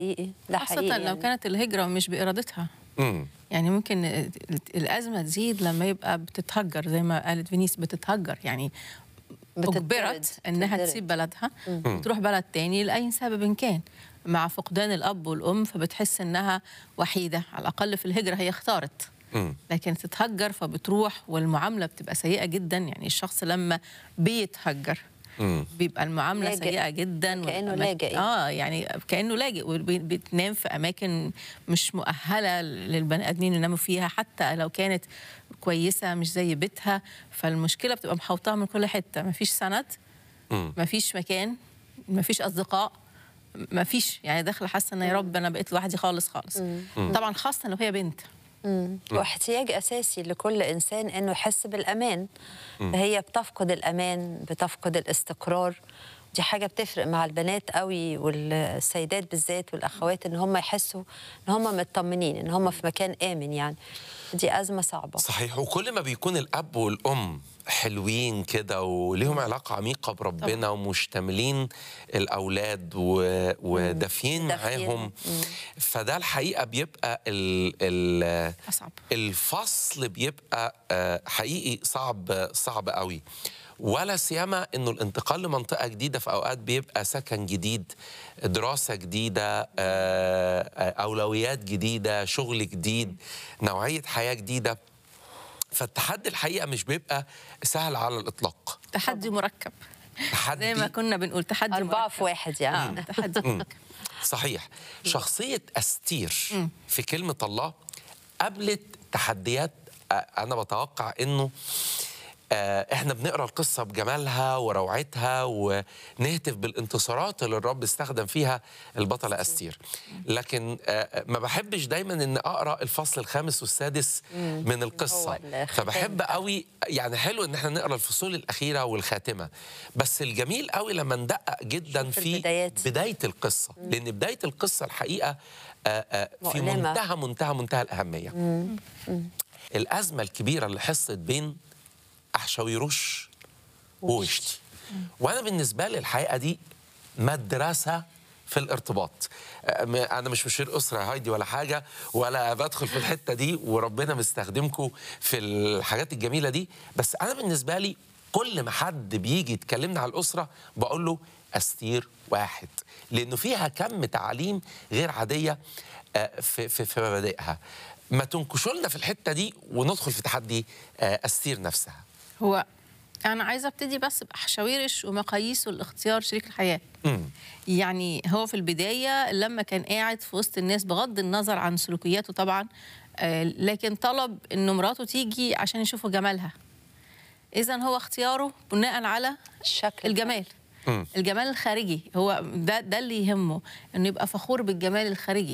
حقيقي ده خاصة حقيقي لو يعني. كانت الهجرة مش بإرادتها امم يعني ممكن الأزمة تزيد لما يبقى بتتهجر زي ما قالت فينيس بتتهجر يعني بتطرد، أجبرت إنها بتطرد. تسيب بلدها وتروح بلد تاني لأي سبب كان مع فقدان الأب والأم فبتحس إنها وحيدة على الأقل في الهجرة هي اختارت امم لكن تتهجر فبتروح والمعاملة بتبقى سيئة جدا يعني الشخص لما بيتهجر امم بيبقى المعامله لاجئ. سيئه جدا كأنه والأماكن- لاجئ. اه يعني كانه لاجئ وبتنام في اماكن مش مؤهله للبني ادمين يناموا فيها حتى لو كانت كويسه مش زي بيتها فالمشكله بتبقى محوطاها من كل حته مفيش سند امم مفيش مكان مفيش اصدقاء مفيش يعني داخله حاسه ان يا رب انا بقيت لوحدي خالص خالص طبعا خاصه لو هي بنت مم. واحتياج اساسي لكل انسان انه يحس بالامان فهي بتفقد الامان بتفقد الاستقرار دي حاجه بتفرق مع البنات قوي والسيدات بالذات والاخوات ان هم يحسوا ان هم مطمنين ان هم في مكان امن يعني دي ازمه صعبه صحيح وكل ما بيكون الاب والام حلوين كده وليهم علاقه عميقه بربنا ومشتملين الاولاد و... ودافيين دافيين. معاهم فده الحقيقه بيبقى ال... ال... اصعب الفصل بيبقى آه، حقيقي صعب صعب قوي ولا سيما انه الانتقال لمنطقه جديده في اوقات بيبقى سكن جديد دراسه جديده آه، آه، اولويات جديده شغل جديد نوعيه حياه جديده فالتحدي الحقيقه مش بيبقى سهل على الاطلاق تحدي مركب تحدي زي ما كنا بنقول تحدي اربعه مركب. في واحد يعني اه تحدي مركب صحيح شخصية أستير في كلمة الله قابلت تحديات آه، أنا بتوقع إنه آه، احنا بنقرا القصه بجمالها وروعتها ونهتف بالانتصارات اللي الرب استخدم فيها البطله استير لكن آه، ما بحبش دايما ان اقرا الفصل الخامس والسادس من القصه هو الختام فبحب قوي يعني حلو ان احنا نقرا الفصول الاخيره والخاتمه بس الجميل قوي لما ندقق جدا نشوف في البدايات. بدايه القصه لان بدايه القصه الحقيقه آه، آه، في مؤلمة. منتهى منتهى منتهى الاهميه الازمه الكبيره اللي حصلت بين احشاويروش ووشتي وانا بالنسبه لي الحقيقه دي مدرسه في الارتباط آه، م- انا مش مشير اسره يا هايدي ولا حاجه ولا بدخل في الحته دي وربنا مستخدمكم في الحاجات الجميله دي بس انا بالنسبه لي كل ما حد بيجي يتكلمنا على الاسره بقول له استير واحد لانه فيها كم تعاليم غير عاديه آه، في في في مبادئها ما تنكشوا لنا في الحته دي وندخل في تحدي آه، استير نفسها هو انا عايزه ابتدي بس بحشاويرش ومقاييسه لاختيار شريك الحياه مم. يعني هو في البدايه لما كان قاعد في وسط الناس بغض النظر عن سلوكياته طبعا آه، لكن طلب انه مراته تيجي عشان يشوفوا جمالها اذا هو اختياره بناء على الشكل الجمال مم. الجمال الخارجي هو ده ده اللي يهمه انه يبقى فخور بالجمال الخارجي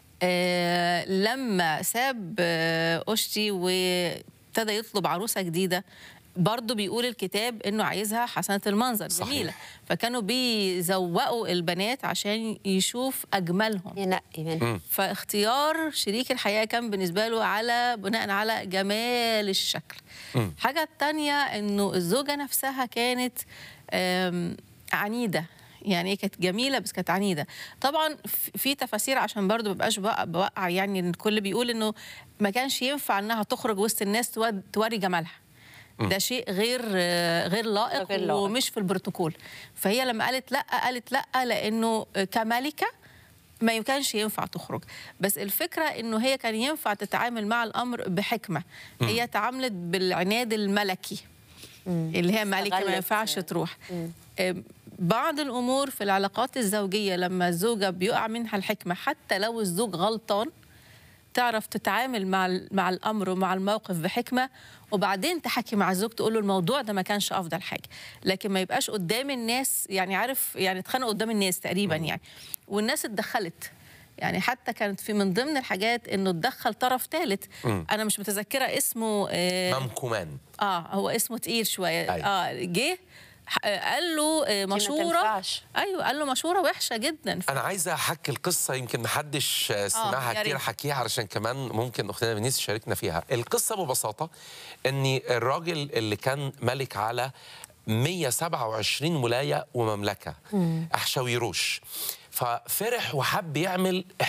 آه لما ساب آه أشتي وابتدى يطلب عروسة جديدة برضه بيقول الكتاب انه عايزها حسنة المنظر صحيح. جميلة فكانوا بيزوقوا البنات عشان يشوف اجملهم ينقي منها فاختيار شريك الحياة كان بالنسبة له على بناء على جمال الشكل مم. حاجة تانية انه الزوجة نفسها كانت آم، عنيدة يعني هي كانت جميلة بس كانت عنيدة طبعا في- في تفاسير عشان برضو مبقاش بوقع, بوقع يعني إن الكل بيقول انه ما كانش ينفع انها تخرج وسط الناس تود- توري جمالها ده شيء غير آه، غير لائق, غير لائق. ومش في البروتوكول فهي لما قالت لا قالت لا لانه كملكه ما كانش ينفع تخرج بس الفكرة انه هي كان ينفع تتعامل مع الامر بحكمة هي تعاملت بالعناد الملكي اللي هي ملكة ما استغلت. ينفعش تروح آم، بعض الامور في العلاقات الزوجية لما الزوجة بيقع منها الحكمة حتى لو الزوج غلطان تعرف تتعامل مع ال- مع الامر ومع الموقف بحكمه وبعدين تحكي مع الزوج تقول له الموضوع ده ما كانش افضل حاجه لكن ما يبقاش قدام الناس يعني عارف يعني اتخانقوا قدام الناس تقريبا يعني والناس اتدخلت يعني حتى كانت في من ضمن الحاجات انه اتدخل طرف ثالث انا مش متذكره اسمه آه, ممكومان اه هو اسمه تقيل شويه أيوة. اه جه ح- آه، قال له آه، ما مشوره تنفعش. ايوه قال له مشوره وحشه جدا انا عايزه احكي القصه يمكن محدش آه، سمعها يا كتير ريت. حكيها علشان كمان ممكن اختنا فينيس تشاركنا فيها القصه ببساطه ان الراجل اللي كان ملك على 127 ولايه ومملكه احشاويروش ففرح وحب يعمل